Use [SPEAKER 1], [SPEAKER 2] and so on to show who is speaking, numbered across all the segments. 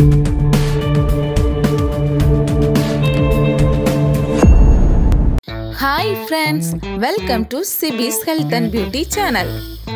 [SPEAKER 1] hi friends welcome to Sibi's health and beauty channel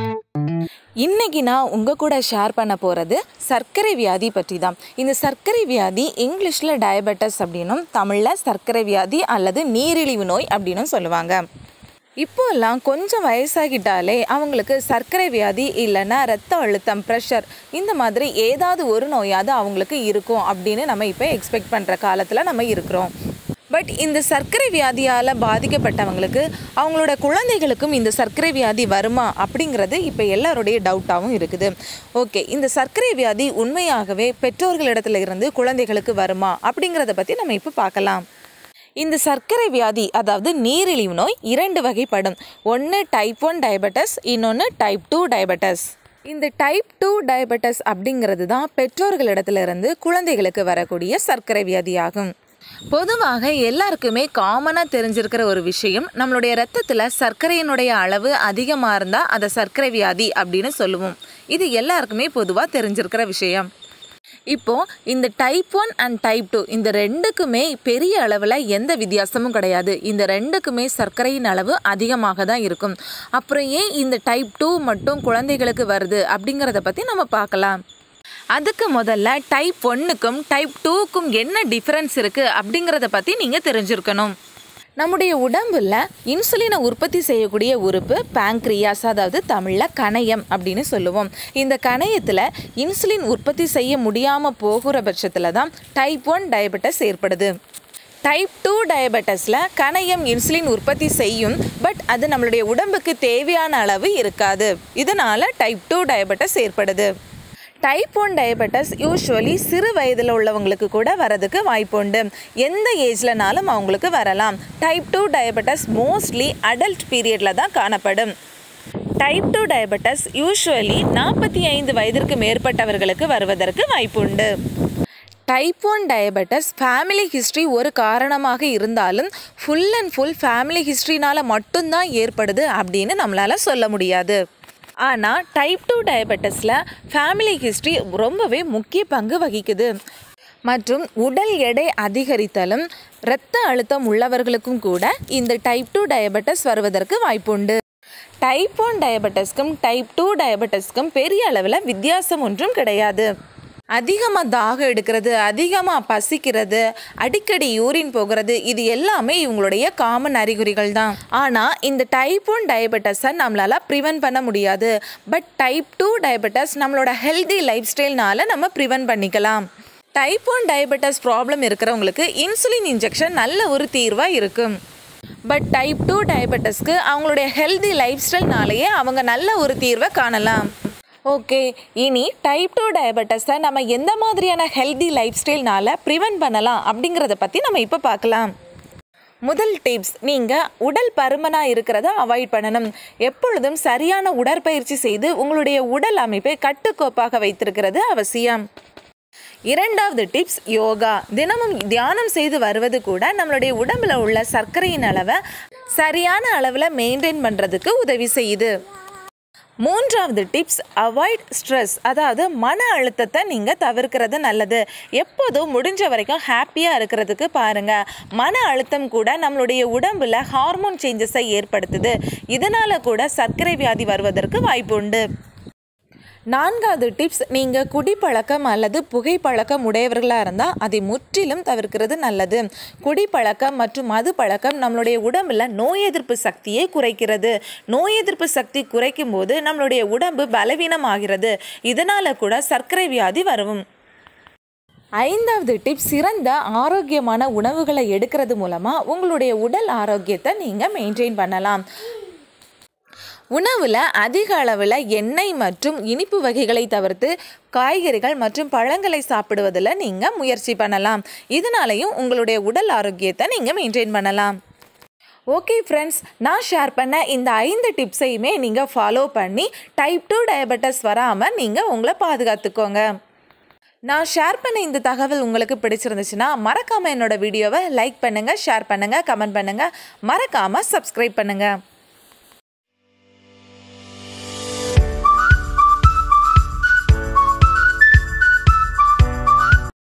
[SPEAKER 1] இன்னைக்கு நான் உங்கள் கூட ஷேர் பண்ண போகிறது சர்க்கரை வியாதி பற்றி தான் இந்த சர்க்கரை வியாதி இங்கிலீஷில் டயபெட்டஸ் அப்படின்னும் தமிழில் சர்க்கரை வியாதி அல்லது நீரிழிவு நோய் அப்படின்னும் சொல்லுவாங்க இப்போல்லாம் கொஞ்சம் வயசாகிட்டாலே அவங்களுக்கு சர்க்கரை வியாதி இல்லைன்னா ரத்த அழுத்தம் ப்ரெஷர் இந்த மாதிரி ஏதாவது ஒரு நோயாவது அவங்களுக்கு இருக்கும் அப்படின்னு நம்ம இப்போ எக்ஸ்பெக்ட் பண்ணுற காலத்தில் நம்ம இருக்கிறோம் பட் இந்த சர்க்கரை வியாதியால் பாதிக்கப்பட்டவங்களுக்கு அவங்களோட குழந்தைகளுக்கும் இந்த சர்க்கரை வியாதி வருமா அப்படிங்கிறது இப்போ எல்லாருடைய டவுட்டாகவும் இருக்குது ஓகே இந்த சர்க்கரை வியாதி உண்மையாகவே பெற்றோர்களிடத்துல இருந்து குழந்தைகளுக்கு வருமா அப்படிங்கிறத பற்றி நம்ம இப்போ பார்க்கலாம் இந்த சர்க்கரை வியாதி அதாவது நீரிழிவு நோய் இரண்டு வகைப்படும் ஒன்று டைப் ஒன் டயபெட்டஸ் இன்னொன்று டைப் டூ டயபெட்டஸ் இந்த டைப் டூ டயபெட்டஸ் அப்படிங்கிறது தான் பெற்றோர்களிடத்துல இருந்து குழந்தைகளுக்கு வரக்கூடிய சர்க்கரை வியாதி ஆகும் பொதுவாக எல்லாருக்குமே காமனாக தெரிஞ்சிருக்கிற ஒரு விஷயம் நம்மளுடைய ரத்தத்தில் சர்க்கரையினுடைய அளவு அதிகமாக இருந்தால் அதை சர்க்கரை வியாதி அப்படின்னு சொல்லுவோம் இது எல்லாருக்குமே பொதுவாக தெரிஞ்சிருக்கிற விஷயம் இப்போ இந்த type one and type two இந்த ரெண்டுக்குமே பெரிய அளவில் எந்த வித்தியாசமும் கிடையாது இந்த ரெண்டுக்குமே சர்க்கரையின் அளவு அதிகமாக தான் இருக்கும் அப்புறம் ஏன் இந்த டைப் டூ மட்டும் குழந்தைகளுக்கு வருது அப்படிங்கிறத பற்றி நம்ம பார்க்கலாம் அதுக்கு முதல்ல டைப் ஒன்னுக்கும் டைப் டூக்கும் என்ன டிஃப்ரென்ஸ் இருக்குது அப்படிங்கிறத பற்றி நீங்கள் தெரிஞ்சிருக்கணும் நம்முடைய உடம்புல இன்சுலினை உற்பத்தி செய்யக்கூடிய உறுப்பு பேங்க்ரியாஸ் அதாவது தமிழில் கணையம் அப்படின்னு சொல்லுவோம் இந்த கணையத்தில் இன்சுலின் உற்பத்தி செய்ய முடியாமல் போகிற பட்சத்தில் தான் டைப் ஒன் டயபெட்டஸ் ஏற்படுது டைப் டூ டயபெட்டஸில் கணையம் இன்சுலின் உற்பத்தி செய்யும் பட் அது நம்மளுடைய உடம்புக்கு தேவையான அளவு இருக்காது இதனால் டைப் டூ டயபெட்டஸ் ஏற்படுது டைப் ஒன் டயபெட்டஸ் யூஸ்வலி சிறு வயதில் உள்ளவங்களுக்கு கூட வரதுக்கு வாய்ப்புண்டு எந்த ஏஜ்லனாலும் அவங்களுக்கு வரலாம் type two diabetes mostly adult பீரியடில் தான் காணப்படும் டைப் டூ டயபெட்டஸ் யூஸ்வலி நாற்பத்தி ஐந்து வயதிற்கு மேற்பட்டவர்களுக்கு வருவதற்கு வாய்ப்புண்டு type one diabetes family history ஒரு காரணமாக இருந்தாலும் ஃபுல் அண்ட் ஃபுல் ஃபேமிலி ஹிஸ்ட்ரினால் மட்டும்தான் ஏற்படுது அப்படின்னு நம்மளால் சொல்ல முடியாது ஆனால் டைப் டூ டயபெட்டஸில் ஃபேமிலி ஹிஸ்ட்ரி ரொம்பவே முக்கிய பங்கு வகிக்குது மற்றும் உடல் எடை அதிகரித்தலும் இரத்த அழுத்தம் உள்ளவர்களுக்கும் கூட இந்த டைப் டூ டயபெட்டஸ் வருவதற்கு வாய்ப்புண்டு டைப் ஒன் டயபெட்டஸ்க்கும் டைப் டூ டயபெட்டஸ்க்கும் பெரிய அளவில் வித்தியாசம் ஒன்றும் கிடையாது அதிகமாக தாகம் எடுக்கிறது அதிகமாக பசிக்கிறது அடிக்கடி யூரின் போகிறது இது எல்லாமே இவங்களுடைய காமன் அறிகுறிகள் தான் ஆனால் இந்த டைப் ஒன் டயபெட்டஸை நம்மளால் ப்ரிவென்ட் பண்ண முடியாது பட் டைப் டூ டயபெட்டஸ் நம்மளோட ஹெல்தி லைஃப் ஸ்டைல்னால நம்ம ப்ரிவென்ட் பண்ணிக்கலாம் டைப் ஒன் டயபெட்டஸ் ப்ராப்ளம் இருக்கிறவங்களுக்கு இன்சுலின் இன்ஜெக்ஷன் நல்ல ஒரு தீர்வாக இருக்கும் பட் டைப் டூ டயபெட்டஸ்க்கு அவங்களுடைய ஹெல்தி லைஃப் ஸ்டைல்னாலேயே அவங்க நல்ல ஒரு தீர்வை காணலாம் ஓகே இனி டைப் டூ டயபெட்டஸை நம்ம எந்த மாதிரியான ஹெல்தி லைஃப் ஸ்டைல்னால ப்ரிவென்ட் பண்ணலாம் அப்படிங்கிறத பற்றி நம்ம இப்போ பார்க்கலாம் முதல் டிப்ஸ் நீங்கள் உடல் பருமனாக இருக்கிறத அவாய்ட் பண்ணணும் எப்பொழுதும் சரியான உடற்பயிற்சி செய்து உங்களுடைய உடல் அமைப்பை கட்டுக்கோப்பாக வைத்திருக்கிறது அவசியம் இரண்டாவது டிப்ஸ் யோகா தினமும் தியானம் செய்து வருவது கூட நம்மளுடைய உடம்புல உள்ள சர்க்கரையின் அளவை சரியான அளவில் மெயின்டைன் பண்ணுறதுக்கு உதவி செய்யுது மூன்றாவது டிப்ஸ் அவாய்ட் ஸ்ட்ரெஸ் அதாவது மன அழுத்தத்தை நீங்கள் தவிர்க்கிறது நல்லது எப்போதும் முடிஞ்ச வரைக்கும் ஹாப்பியாக இருக்கிறதுக்கு பாருங்கள் மன அழுத்தம் கூட நம்மளுடைய உடம்பில் ஹார்மோன் சேஞ்சஸை ஏற்படுத்துது இதனால் கூட சர்க்கரை வியாதி வருவதற்கு வாய்ப்பு உண்டு நான்காவது டிப்ஸ் நீங்கள் குடிப்பழக்கம் அல்லது புகைப்பழக்கம் உடையவர்களாக இருந்தால் அதை முற்றிலும் தவிர்க்கிறது நல்லது குடிப்பழக்கம் மற்றும் மது பழக்கம் நம்மளுடைய உடம்பில் நோய் எதிர்ப்பு சக்தியை குறைக்கிறது நோய் எதிர்ப்பு சக்தி குறைக்கும் போது நம்மளுடைய உடம்பு பலவீனமாகிறது இதனால் கூட சர்க்கரை வியாதி வரும் ஐந்தாவது டிப் சிறந்த ஆரோக்கியமான உணவுகளை எடுக்கிறது மூலமாக உங்களுடைய உடல் ஆரோக்கியத்தை நீங்கள் மெயின்டைன் பண்ணலாம் உணவில் அதிக அளவில் எண்ணெய் மற்றும் இனிப்பு வகைகளை தவிர்த்து காய்கறிகள் மற்றும் பழங்களை சாப்பிடுவதில் நீங்கள் முயற்சி பண்ணலாம் இதனாலையும் உங்களுடைய உடல் ஆரோக்கியத்தை நீங்கள் மெயின்டைன் பண்ணலாம் ஓகே ஃப்ரெண்ட்ஸ் நான் ஷேர் பண்ண இந்த ஐந்து டிப்ஸையுமே நீங்கள் ஃபாலோ பண்ணி டைப் டூ டயபெட்டஸ் வராமல் நீங்கள் உங்களை பாதுகாத்துக்கோங்க நான் ஷேர் பண்ண இந்த தகவல் உங்களுக்கு பிடிச்சிருந்துச்சுன்னா மறக்காமல் என்னோட வீடியோவை லைக் பண்ணுங்கள் ஷேர் பண்ணுங்கள் கமெண்ட் பண்ணுங்கள் மறக்காமல் சப்ஸ்கிரைப் பண்ணுங்கள்